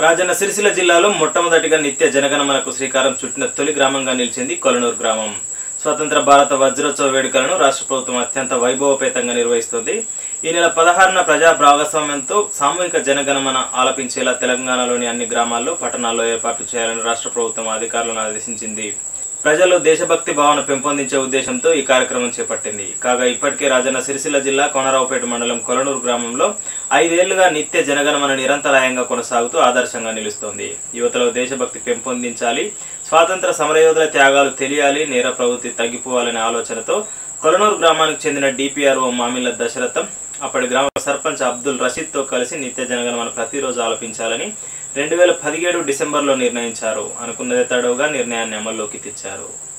రాజన్న సిరిసిల్ల జిల్లాలో మొట్టమొదటిగా నిత్య జనగణమనకు శ్రీకారం చుట్టిన తొలి గ్రామంగా నిలిచింది కొలనూరు గ్రామం స్వతంత్ర భారత వజ్రోత్సవ వేడుకలను రాష్ట్ర ప్రభుత్వం అత్యంత వైభవపేతంగా నిర్వహిస్తుంది ఈ నెల పదహారున ప్రజా భాగస్వామ్యంతో సామూహిక జనగణమన ఆలపించేలా తెలంగాణలోని అన్ని గ్రామాల్లో పట్టణాల్లో ఏర్పాట్లు చేయాలని రాష్ట్ర ప్రభుత్వం అధికారులను ఆదేశించింది ప్రజల్లో దేశభక్తి భావన పెంపొందించే ఉద్దేశంతో ఈ కార్యక్రమం చేపట్టింది కాగా ఇప్పటికే రాజన్న సిరిసిల్ల జిల్లా కోనరావుపేట మండలం కొలనూరు గ్రామంలో ఐదేళ్లుగా నిత్య జనగణమన నిరంతరాయంగా కొనసాగుతూ ఆదర్శంగా నిలుస్తోంది యువతలో దేశభక్తి పెంపొందించాలి స్వాతంత్ర సమరయోధుల త్యాగాలు తెలియాలి నేర ప్రవృత్తి తగ్గిపోవాలనే ఆలోచనతో కొలనూరు గ్రామానికి చెందిన డిపిఆర్ఓ మామిళ్ళ దశరథం అప్పటి గ్రామ సర్పంచ్ అబ్దుల్ రషీద్తో కలిసి నిత్య జనగణమన ప్రతిరోజు ఆలపించాలని రెండు వేల పదిహేడు డిసెంబర్లో నిర్ణయించారు అనుకున్నదే తడవుగా నిర్ణయాన్ని అమల్లోకి తెచ్చారు